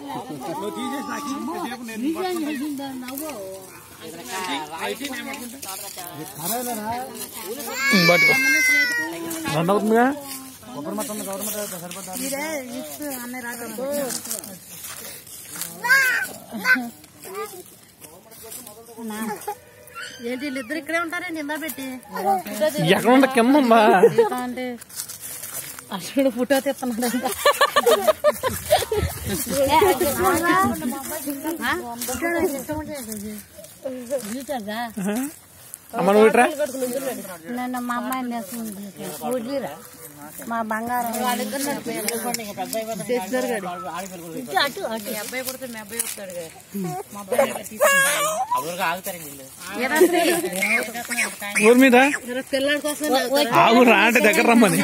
పట్టుకో రెండు అవుతుందిగా ఏంటి వీళ్ళిద్దరు ఇక్కడే ఉంటారండి ఇందా పెట్టి ఎక్కడ ఉండ కింద ఉందా అంటే అసలు ఫోటో తీస్తున్నాడంట అమ్మ నువ్వు ఇట్రా నన్ను మా అమ్మాయిని వేసుకుంది వడ్లీరా మా బంగారం చేస్తున్నారు గాడి. ఇటు అటు అటు మీ అబ్బాయి పుడితే మీ అబ్బాయి వస్తాడు కదా. మా అబ్బాయి ఊరి మీద పిల్లల కోసం ఆగు రా అంటే దగ్గర రమ్మని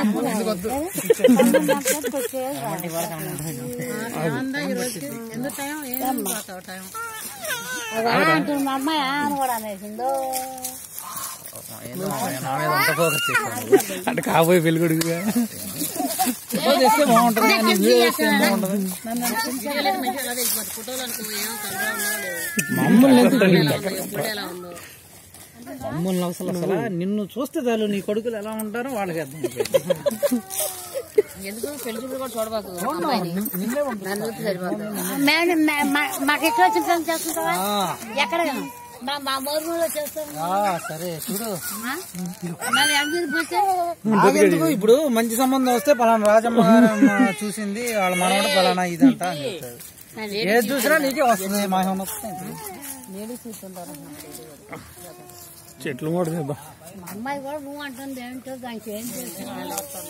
ఎందుకు టైం ఏం పోతావు టైం అంటుంది మా అమ్మాయి ఆమె కూడా అనేసిందో అంటే కాబోయే పెళ్ళికొడుకుగా మమ్మల్ని అసలు అసలు నిన్ను చూస్తే చాలు నీ కొడుకులు ఎలా ఉంటారో వాళ్ళకి అర్థం అయిపోయింది. ఎందుకు పెళ్లి చూపులు కూడా చూడబాకు అమ్మాయిని నన్ను చూస్తే సరిపోతుంది మేడం మాకు ఎక్కడ వచ్చిన పని చేస్తుంటావా ఎక్కడ మా మా మోరులో చేస్తాం ఆ, సరే చూడు మళ్ళీ ఎంత పోతే నాకెందుకు ఇప్పుడు మంచి సంబంధం వస్తే పలానా రాజమ్మ గారు అమ్మ చూసింది వాళ్ళ మనవడు పలానా ఇదంట అని చెప్తాడు ఏది చూసినా నీకే వస్తుంది మా ఏమన్నా వస్తుంది లేడీస్ చూస్తుంటారు చెట్లు కూడా చేద్దాం మా అమ్మాయి కూడా నువ్వు అంటుంది ఏంటో దానికి ఏం చేస్తున్నావు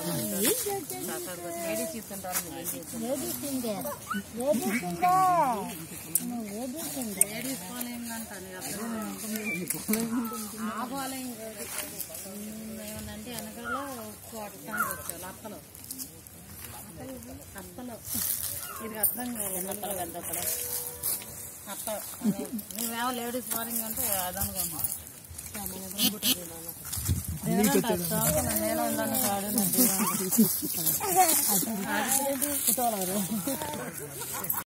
లేడీస్ చూస్తుంటారు లేడీస్ ఇందే లేడీస్ ఇందే నువ్వు లేడీస్ ఇందే లేడీస్ ఫాలోయింగ్ అంటాను ఆ ఫాలోయింగ్ ఏమన్నంటే వెనకాల కొట్టడానికి వచ్చావు అత్తలో అత్తలో ఇది అర్థం కాలేదు అత్తలు పెద్ద అక్కడ అత్త నువ్వేమో లేడీస్ ఫాలోయింగ్ అంటే అదనుకున్నావు నేను ఉన్నాను కాడు